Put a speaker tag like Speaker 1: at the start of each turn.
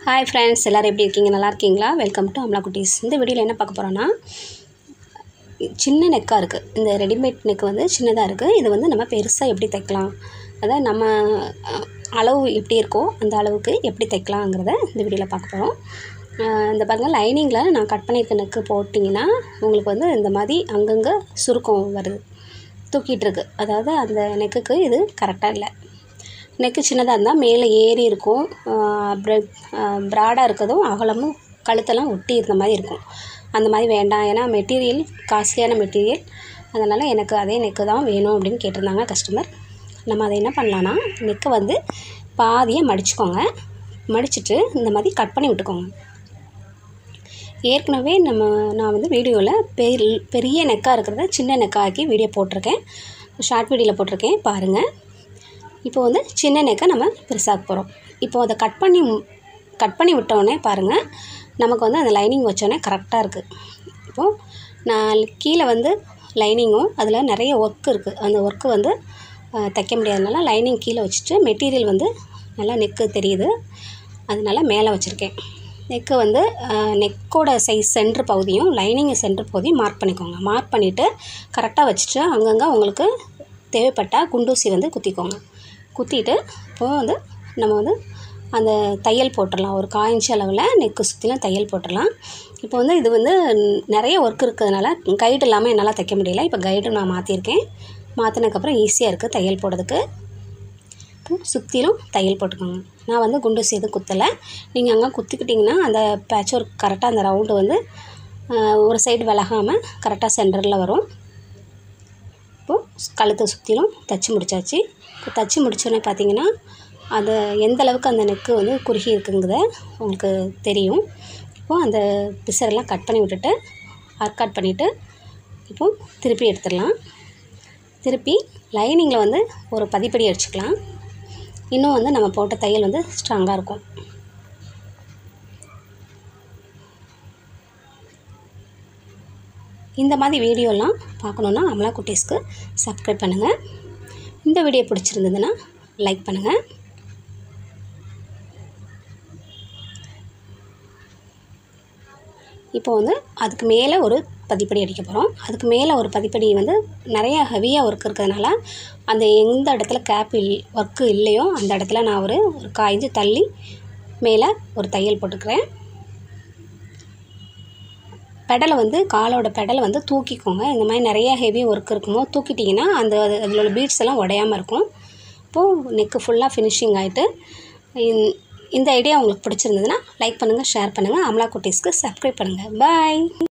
Speaker 1: hi friends எல்லோரும் எப்படி இருக்கீங்க நல்லா இருக்கீங்களா வெல்கம் டு அம்லா குட்டீஸ் இந்த வீடியோவில் என்ன பார்க்க போகிறோன்னா சின்ன நெக்காக இருக்குது இந்த ரெடிமேட் நெக் வந்து சின்னதாக இருக்குது இது வந்து நம்ம பெருசாக எப்படி தைக்கலாம் அதாவது நம்ம அஹ், அளவு எப்படி இருக்கோ அந்த அளவுக்கு எப்படி தைக்கலாங்கிறத இந்த வீடியோவில் பார்க்க போகிறோம் இந்த பாருங்கள் லைனிங்கில் நான் கட் பண்ணியிருக்க நெக்கு போட்டிங்கன்னா உங்களுக்கு வந்து இந்த மாதிரி அங்கங்கே சுருக்கம் வருது தூக்கிட்டு இருக்கு அதாவது அந்த நெக்குக்கு இது கரெக்டாக இல்லை நெக்கு சின்னதாக இருந்தால் மேலே ஏறி இருக்கும் ப்ராடாக இருக்கிறதும் அகலமும் கழுத்தெல்லாம் ஒட்டி இருந்த மாதிரி இருக்கும் அந்த மாதிரி வேண்டாம் ஏன்னா மெட்டீரியல் காஸ்ட்லியான மெட்டீரியல் அதனால் எனக்கு அதே நெக்கு தான் வேணும் அப்படின்னு கேட்டிருந்தாங்க கஸ்டமர் நம்ம அதை என்ன பண்ணலான்னா நெக்கை வந்து பாதியை மடிச்சுக்கோங்க மடிச்சிட்டு இந்த மாதிரி கட் பண்ணி விட்டுக்கோங்க ஏற்கனவே நம்ம நான் வந்து வீடியோவில் பெரி பெரிய நெக்காக இருக்கிறத சின்ன நெக்காக ஆக்கி வீடியோ போட்டிருக்கேன் ஷார்ட் வீடியோவில் போட்டிருக்கேன் பாருங்கள் இப்போ வந்து சின்ன நெக்கை நம்ம பெருசாக்க போகிறோம் இப்போ அதை கட் பண்ணி கட் பண்ணி விட்டோடனே பாருங்கள் நமக்கு வந்து அந்த லைனிங் வச்சோடனே கரெக்டாக இருக்குது இப்போது நான் கீழே வந்து லைனிங்கும் அதில் நிறைய ஒர்க் இருக்குது அந்த ஒர்க்கு வந்து அஹ், தைக்க முடியாதனால லைனிங் கீழே வச்சுட்டு மெட்டீரியல் வந்து நல்லா நெக்கு தெரியுது அதனால மேலே வச்சுருக்கேன் நெக்கு வந்து நெக்கோட சைஸ் சென்டர் பகுதியும் லைனிங் சென்டர் பகுதியும் மார்க் பண்ணிக்கோங்க மார்க் பண்ணிவிட்டு கரெக்டாக வச்சுட்டு அங்கங்கே உங்களுக்கு தேவைப்பட்டால் குண்டூசி வந்து குத்திக்கோங்க குத்திட்டு இப்போ வந்து நம்ம வந்து அந்த தையல் போட்டுடலாம் ஒரு கால் இன்ச் அளவில் நெக்கு சுற்றிலும் தையல் போட்டுடலாம் இப்போ வந்து இது வந்து நிறைய ஒர்க் இருக்கிறதுனால கைடு இல்லாமல் என்னால் தைக்க முடியல இப்போ கைடு நான் மாற்றிருக்கேன் மாற்றினதுக்கப்புறம் ஈஸியாக இருக்குது தையல் போடுறதுக்கு இப்போ சுற்றிலும் தையல் போட்டுக்கோங்க நான் வந்து குண்டூசி எதுவும் குத்தலை நீங்கள் அங்கே குத்திக்கிட்டிங்கன்னா அந்த பேட்ச் ஒர்க் கரெக்டாக அந்த ரவுண்டு வந்து ஆஹ், ஒரு சைடு விலகாமல் கரெக்டாக சென்டரில் வரும் இப்போது கழுத்தை சுற்றிலும் தச்சு முடிச்சாச்சு இப்போ தச்சு முடிச்சோடனே பார்த்தீங்கன்னா அது எந்த அளவுக்கு அந்த நெக்கு வந்து குறுகி இருக்குங்கிறத உங்களுக்கு தெரியும் இப்போது அந்த பிசரெல்லாம் கட் பண்ணி விட்டுட்டு ஆர்க் கட் பண்ணிவிட்டு இப்போது திருப்பி எடுத்துடலாம் திருப்பி லைனிங்கில் வந்து ஒரு பதிப்படி அடிச்சுக்கலாம் இன்னும் வந்து நம்ம போட்ட தையல் வந்து ஸ்ட்ராங்காக இருக்கும் இந்த மாதிரி வீடியோலாம் பார்க்கணுன்னா அமலா குட்டீஸ்க்கு சப்ஸ்கிரைப் பண்ணுங்கள் இந்த வீடியோ பிடிச்சிருந்ததுன்னா லைக் பண்ணுங்கள் இப்போ வந்து அதுக்கு மேலே ஒரு பதிப்படி அடிக்க போகிறோம் அதுக்கு மேலே ஒரு பதிப்படி வந்து நிறைய ஹெவியாக ஒர்க் இருக்கிறதுனால அந்த எந்த இடத்துல கேப் இல் ஒர்க்கு இல்லையோ அந்த இடத்துல நான் ஒரு ஒரு காய்ஞ்சு தள்ளி மேலே ஒரு தையல் போட்டுக்கிறேன் பெடலை வந்து காலோட பெடலை வந்து தூக்கிக்கோங்க இந்த மாதிரி நிறைய ஹெவி ஒர்க் இருக்குமோ தூக்கிட்டிங்கன்னா அந்த அது- அதில் உள்ள பீட்ஸ் எல்லாம் உடையாமல் இருக்கும் இப்போது நெக்கு ஃபுல்லாக ஃபினிஷிங் ஆகிட்டு இந்த ஐடியா உங்களுக்கு பிடிச்சிருந்ததுன்னா லைக் பண்ணுங்கள் ஷேர் பண்ணுங்கள் அமலா குட்டீஸ்க்கு சப்ஸ்கிரைப் பண்ணுங்கள் பாய்